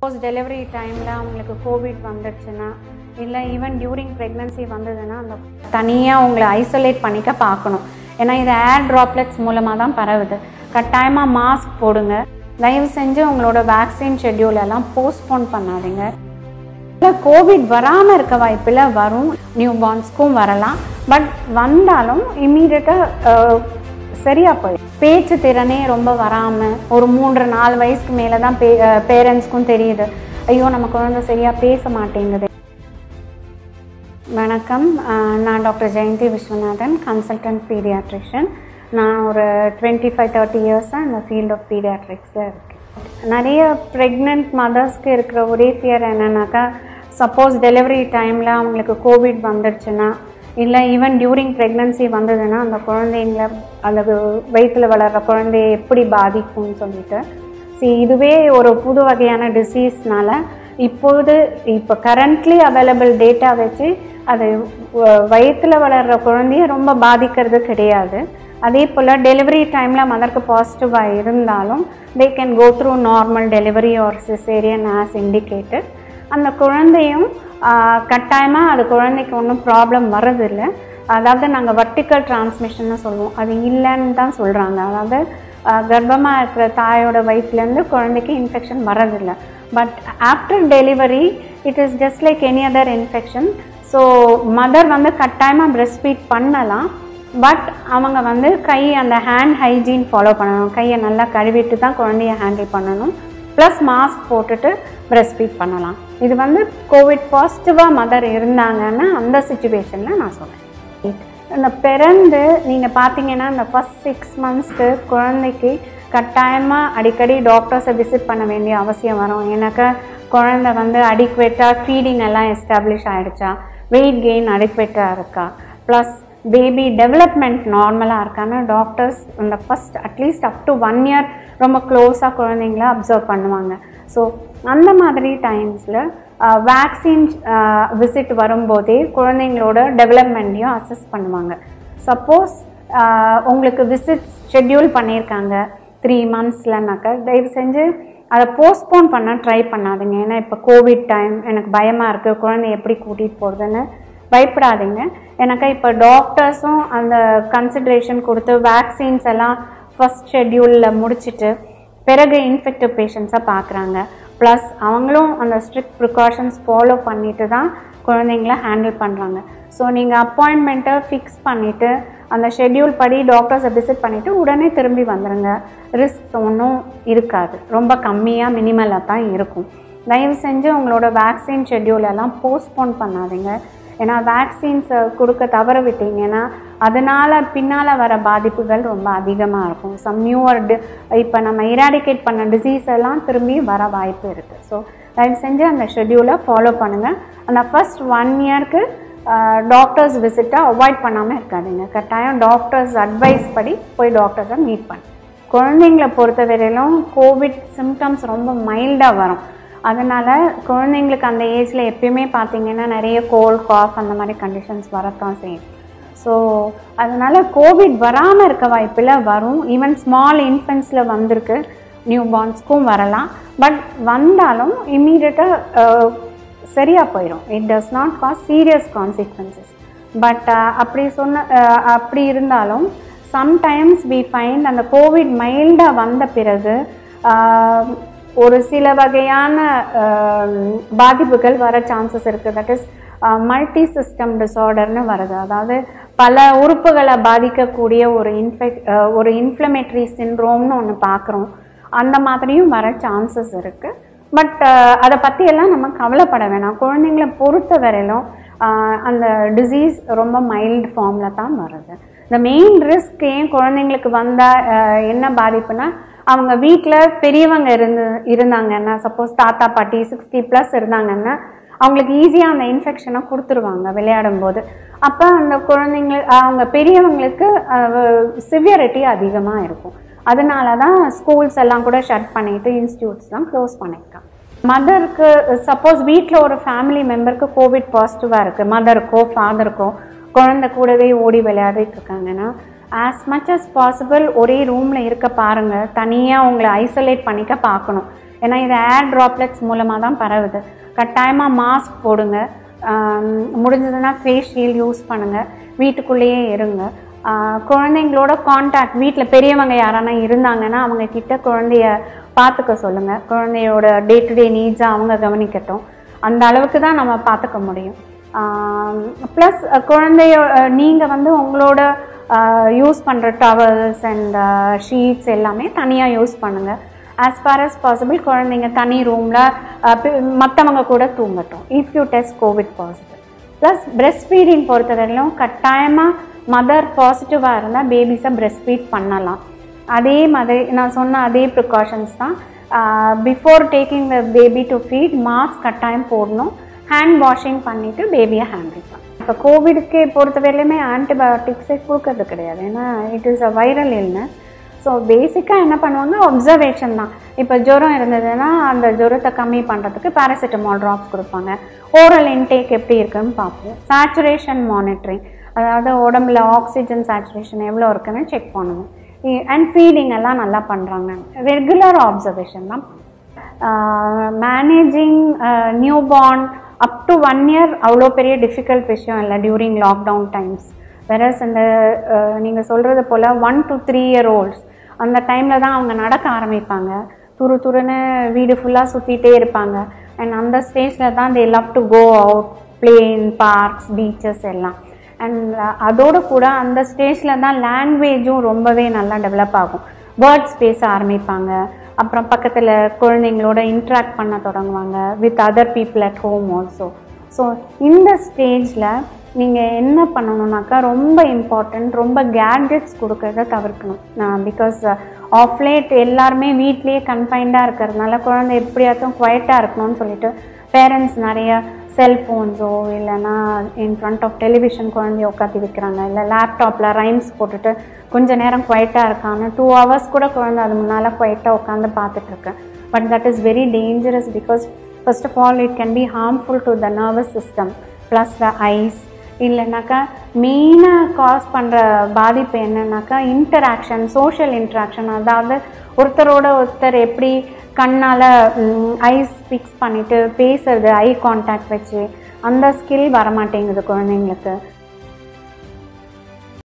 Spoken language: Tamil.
போஸ்ட் டெலிவரி டைமில் அவங்களுக்கு கோவிட் வந்துடுச்சுன்னா இல்லை ஈவன் டியூரிங் ப்ரெக்னன்சி வந்ததுன்னா அந்த தனியாக உங்களை ஐசோலேட் பண்ணிக்க பார்க்கணும் ஏன்னா இது ஏர் ட்ராப்லெட்ஸ் மூலமாக தான் பரவுது கட்டாயமாக மாஸ்க் போடுங்க தயவு செஞ்சு உங்களோட வேக்சின் ஷெட்யூல் எல்லாம் போஸ்ட்போன் பண்ணாதீங்க இல்லை கோவிட் வராமல் இருக்க வாய்ப்பில் வரும் நியூ பார்ன்ஸ்க்கும் வரலாம் பட் வந்தாலும் இம்மீடியட்டாக சரியாக போயிடும் பேச்சு திறனே ரொம்ப வராமல் ஒரு மூன்று நாலு வயசுக்கு மேலே தான் பே பேரண்ட்ஸ்க்கும் தெரியுது ஐயோ நம்ம குழந்தை சரியாக பேச மாட்டேங்குது வணக்கம் அஹ் நான் doctor Jayanthi Viswanathan consultant pediatrician நான் ஒரு டுவெண்ட்டி ஃபைவ் தேர்ட்டி இயர்ஸாக இந்த ஃபீல்ட் ஆஃப் பீடியாட்ரிக்ஸில் இருக்கேன் நிறைய ப்ரெக்னென்ட் மதர்ஸ்க்கு இருக்கிற ஒரே ஃபியர் என்னன்னாக்கா சப்போஸ் டெலிவரி டைமில் அவங்களுக்கு கோவிட் வந்துடுச்சுன்னா இல்லை ஈவன் டியூரிங் ப்ரெக்னன்சி வந்ததுன்னா அந்த குழந்தைங்கள அல்லது வயிற்றில் வளர்கிற குழந்தைய எப்படி பாதிக்கும்னு சொல்லிட்டு see இதுவே ஒரு புது வகையான டிசீஸ்னால இப்போது இப்போ கரண்ட்லி அவைலபிள் டேட்டா வச்சு அது வயிற்றில் வளர்கிற குழந்தைய ரொம்ப பாதிக்கிறது கிடையாது அதே போல் டெலிவரி டைமில் மதருக்கு பாசிட்டிவாக இருந்தாலும் they can go through normal delivery or caesarean as indicated அந்த குழந்தையும் கட்டாயமாக அது குழந்தைக்கு ஒன்றும் ப்ராப்ளம் வர்றதில்லை அதாவது நாங்கள் வர்டிக்கல் டிரான்ஸ்மிஷன்னு சொல்லுவோம் அது இல்லைன்னு தான் சொல்கிறாங்க அதாவது கர்ப்பமாக இருக்கிற தாயோட வயிற்றுலேருந்து குழந்தைக்கு இன்ஃபெக்ஷன் வரதில்லை but after delivery it is just like any other infection so mother வந்து கட்டாயமாக பிரெஸ்ட் ஃபீட் பண்ணலாம் பட் அவங்க வந்து கை அந்த ஹேண்ட் ஹைஜீன் ஃபாலோ பண்ணணும் கையை நல்லா கழுவிட்டு தான் குழந்தைய ஹேண்டில் பண்ணணும் ப்ளஸ் மாஸ்க் போட்டுட்டு பிரெஸ்ட் ஃபீட் பண்ணலாம் இது வந்து கோவிட் பாசிட்டிவாக மதர் இருந்தாங்கன்னா அந்த சுச்சுவேஷனில் நான் சொல்கிறேன் இந்த பிறந்து நீங்கள் பார்த்தீங்கன்னா இந்த ஃபஸ்ட் சிக்ஸ் மந்த்ஸ்க்கு குழந்தைக்கு கட்டாயமாக அடிக்கடி டாக்டர்ஸை விசிட் பண்ண வேண்டிய அவசியம் வரும் எனக்கு குழந்தை வந்து அடிக்வேட்டாக ஃபீடிங் எல்லாம் எஸ்டாப்ளிஷ் ஆகிடுச்சா வெயிட் கெயின் அடிக்வேட்டாக இருக்கா ப்ளஸ் பேபி டெவலப்மெண்ட் நார்மலாக இருக்கான்னு டாக்டர்ஸ் இந்த first at least up to one year ரொம்ப க்ளோஸாக குழந்தைங்கள அப்சர்வ் பண்ணுவாங்க ஸோ அந்த மாதிரி டைம்ஸில் வேக்சின் விசிட் வரும்போதே குழந்தைங்களோட டெவலப்மெண்ட்டையும் அசஸ் பண்ணுவாங்க சப்போஸ் உங்களுக்கு விசிட் ஷெட்யூல் பண்ணியிருக்காங்க த்ரீ மந்த்ஸ்லனாக்கா தயவு செஞ்சு அதை போஸ்ட்போன் பண்ண ட்ரை பண்ணாதீங்க ஏன்னா இப்போ கோவிட் டைம் எனக்கு பயமாக இருக்குது குழந்தை எப்படி கூட்டிகிட்டு போகிறதுன்னு பயப்படாதீங்க எனக்கு இப்போ டாக்டர்ஸும் அந்த கன்சிட்ரேஷன் கொடுத்து வேக்சின்ஸ் எல்லாம் ஃபஸ்ட் ஷெட்யூலில் முடிச்சுட்டு பிறகு இன்ஃபெக்டிவ் பேஷண்ட்ஸாக பார்க்குறாங்க ப்ளஸ் அவங்களும் அந்த ஸ்ட்ரிக்ட் ப்ரிகாஷன்ஸ் ஃபாலோ பண்ணிட்டு தான் குழந்தைங்கள ஹேண்டில் பண்ணுறாங்க ஸோ நீங்கள் அப்பாயின்மெண்ட்டை ஃபிக்ஸ் பண்ணிவிட்டு அந்த ஷெட்யூல் படி டாக்டர்ஸை விசிட் பண்ணிவிட்டு உடனே திரும்பி வந்துடுங்க ரிஸ்க் ஒன்றும் இருக்காது ரொம்ப கம்மியாக மினிமலாக தான் இருக்கும் தயவு செஞ்சு உங்களோட வேக்சின் ஷெட்யூல் எல்லாம் போஸ்ட்போன் பண்ணாதீங்க ஏன்னா வேக்சின்ஸ் கொடுக்க தவற விட்டீங்கன்னா அதனால் பின்னால் வர பாதிப்புகள் ரொம்ப அதிகமாக இருக்கும் சம் நியூவர் டி இப்போ நம்ம இராடிகேட் பண்ண டிசீஸ் எல்லாம் திரும்பி வர வாய்ப்பு இருக்குது ஸோ தயவு செஞ்சு அந்த ஷெட்யூலை ஃபாலோ பண்ணுங்கள் அந்த ஃபஸ்ட் ஒன் இயர்க்கு டாக்டர்ஸ் விசிட்டை அவாய்ட் பண்ணாமல் இருக்காதீங்க கட்டாயம் டாக்டர்ஸ் அட்வைஸ் படி போய் டாக்டர்ஸை மீட் பண்ணு குழந்தைங்கள பொறுத்த வரையிலும் கோவிட் சிம்டம்ஸ் ரொம்ப மைல்டாக வரும் அதனால் குழந்தைங்களுக்கு அந்த ஏஜில் எப்பயுமே பார்த்தீங்கன்னா நிறைய கோல்ட் காஃப் அந்த மாதிரி கண்டிஷன்ஸ் வரத்தான் செய்யும் ஸோ அதனால் கோவிட் வராமல் இருக்க வாய்ப்பில் வரும் ஈவன் ஸ்மால் இன்ஃபென்ட்ஸில் வந்திருக்கு நியூ பார்ன்ஸ்க்கும் வரலாம் பட் வந்தாலும் இம்மீடியட்டாக சரியாக போயிடும் it does not cause serious consequences but அப்படி சொன்ன அப்படி இருந்தாலும் சம்டைம்ஸ் வி ஃபைண்ட் அந்த கோவிட் மைல்டாக வந்த பிறகு ஒரு சில வகையான பாதிப்புகள் வர சான்சஸ் இருக்குது தட் இஸ் மல்டி சிஸ்டம் டிஸார்டர்னு வருது அதாவது பல உறுப்புகளை பாதிக்கக்கூடிய ஒரு இன்ஃபெக் ஒரு இன்ஃப்ளமேட்டரி சின்ரோம்னு ஒன்று பார்க்குறோம் அந்த மாதிரியும் வர சான்சஸ் இருக்குது பட் அதை பற்றியெல்லாம் நம்ம கவலைப்பட வேணாம் குழந்தைங்கள பொறுத்த வரையிலும் அந்த டிசீஸ் ரொம்ப மைல்டு ஃபார்மில் தான் வருது இந்த மெயின் ரிஸ்க் ஏன் குழந்தைங்களுக்கு வந்தால் என்ன பாதிப்புனா அவங்க வீட்டில் பெரியவங்க இருந்து இருந்தாங்கன்னா சப்போஸ் தாத்தா பாட்டி சிக்ஸ்டி ப்ளஸ் இருந்தாங்கன்னா அவங்களுக்கு ஈஸியாக அந்த இன்ஃபெக்ஷனை கொடுத்துருவாங்க விளையாடும் போது அப்போ அந்த குழந்தைங்க அவங்க பெரியவங்களுக்கு சிவியரிட்டி அதிகமாக இருக்கும் அதனால தான் ஸ்கூல்ஸ் எல்லாம் கூட ஷட் பண்ணிட்டு இன்ஸ்டியூட்ஸ்லாம் க்ளோஸ் பண்ணியிருக்காங்க மதருக்கு சப்போஸ் வீட்டில் ஒரு ஃபேமிலி மெம்பருக்கு கோவிட் பாசிட்டிவாக இருக்குது மதருக்கோ ஃபாதருக்கோ குழந்தை கூடவே ஓடி விளையாடிட்டு இருக்காங்கன்னா ஆஸ் மச் as பாசிபிள் ஒரே ரூமில் இருக்க பாருங்கள் தனியாக உங்களை ஐசோலேட் பண்ணிக்க பார்க்கணும் ஏன்னா இது ஏர் ட்ராப்லெட்ஸ் மூலமாக தான் பரவுது கட்டாயமாக மாஸ்க் போடுங்க ஆம், முடிஞ்சதுன்னா ஃபேஸ் ஷீல்ட் யூஸ் பண்ணுங்கள் வீட்டுக்குள்ளேயே இருங்க ஆ, குழந்தைங்களோட காண்டாக்ட் வீட்டில் பெரியவங்க யாரானா இருந்தாங்கன்னா அவங்க கிட்ட குழந்தைய பார்த்துக்க சொல்லுங்கள் குழந்தையோட டே டு டே நீட்ஸை அவங்க கவனிக்கட்டும் அந்த அளவுக்கு தான் நம்ம பார்த்துக்க முடியும் ப்ளஸ் குழந்தைய நீங்கள் வந்து உங்களோட யூஸ் பண்ணுற டவல்ஸ் அண்ட் ஷீட்ஸ் எல்லாமே தனியாக யூஸ் பண்ணுங்கள் ஆஸ் ஃபார் as பாசிபிள் குழந்தைங்க தனி ரூமில் மற்றவங்க கூட தூங்கட்டும் if you test covid positive plus breast feeding பொறுத்தவரையிலும் கட்டாயமாக மதர் பாசிட்டிவாக இருந்தால் பேபிஸை breast ஃபீட் பண்ணலாம் அதே மாதிரி நான் சொன்ன அதே ப்ரிகாஷன்ஸ் தான் before taking the baby to feed mask கட்டாயம் போடணும் ஹேண்ட் வாஷிங் பண்ணிவிட்டு பேபியை ஹேண்டில் பண்ணணும் இப்போ கோவிடுக்கு பொறுத்தவரையிலுமே ஆன்டிபயோட்டிக்ஸே கொடுக்கறது கிடையாது ஏன்னா it is a viral illness so பேசிக்காக என்ன பண்ணுவாங்க அப்சர்வேஷன் தான் இப்போ ஜுரம் இருந்ததுன்னா அந்த ஜுரத்தை கம்மி பண்ணுறதுக்கு பேராசிட்டமால் ட்ராப்ஸ் கொடுப்பாங்க ஓரல் இன்டேக் எப்படி இருக்குன்னு பார்ப்போம் சேச்சுரேஷன் மானிட்டரிங் அதாவது உடம்புல ஆக்சிஜன் சேச்சுரேஷன் எவ்வளோ இருக்குன்னு செக் பண்ணுவோம் அண்ட் ஃபீடிங் எல்லாம் நல்லா பண்ணுறாங்க ரெகுலர் ஆப்சர்வேஷன் தான் managing new born up to one year அவ்வளோ பெரிய டிஃபிகல்ட் விஷயம் இல்லை டியூரிங் லாக்டவுன் டைம்ஸ் வெரஸ் இந்த நீங்கள் சொல்கிறது போல் one to three year olds அந்த டைமில் தான் அவங்க நடக்க ஆரம்பிப்பாங்க துரு துருன்னு வீடு ஃபுல்லாக சுற்றிட்டே இருப்பாங்க அண்ட் அந்த ஸ்டேஜில் தான் they love to go out playing parks beaches எல்லாம் அண்ட் அதோடு கூட அந்த ஸ்டேஜில் தான் லாங்குவேஜும் ரொம்பவே நல்லா டெவலப் ஆகும் வேர்ட்ஸ் பேச ஆரம்பிப்பாங்க அப்புறம் பக்கத்தில் குழந்தைங்களோட இன்ட்ராக்ட் பண்ண தொடங்குவாங்க with other people at home also so இந்த ஸ்டேஜில் நீங்கள் என்ன பண்ணணும்னாக்கா ரொம்ப இம்பார்ட்டண்ட் ரொம்ப கேட்ஜெட்ஸ் கொடுக்கறத தவிர்க்கணும் பிகாஸ் ஆஃப் லேட் எல்லாருமே வீட்லேயே கன்ஃபைன்டாக இருக்கிறதுனால குழந்தை எப்படியாச்சும் குவைட்டாக இருக்கணும்னு சொல்லிட்டு பேரண்ட்ஸ் நிறைய செல்ஃபோன்ஸோ இல்லைன்னா இன் ஃப்ரண்ட் ஆஃப் டெலிவிஷன் குழந்தைய உட்காத்தி வைக்கிறாங்க இல்லை லேப்டாப்பில் ரைம்ஸ் போட்டுட்டு கொஞ்ச நேரம் குவைட்டாக இருக்காங்க டூ ஹவர்ஸ் கூட குழந்தை அது முன்னால் குவைட்டாக உட்காந்து பார்த்துட்ருக்கேன் but that is very dangerous because first of all it can be harmful to the nervous system plus the eyes இல்லைனாக்கா மெயினாக காஸ் பண்ணுற பாதிப்பு என்னன்னாக்கா இன்டராக்ஷன் சோஷியல் இன்ட்ராக்ஷன் அதாவது ஒருத்தரோட ஒருத்தர் எப்படி கண்ணால் ஐஸ் ஃபிக்ஸ் பண்ணிவிட்டு பேசுறது ஐ கான்டாக்ட் வச்சு அந்த ஸ்கில் வரமாட்டேங்குது குழந்தைங்களுக்கு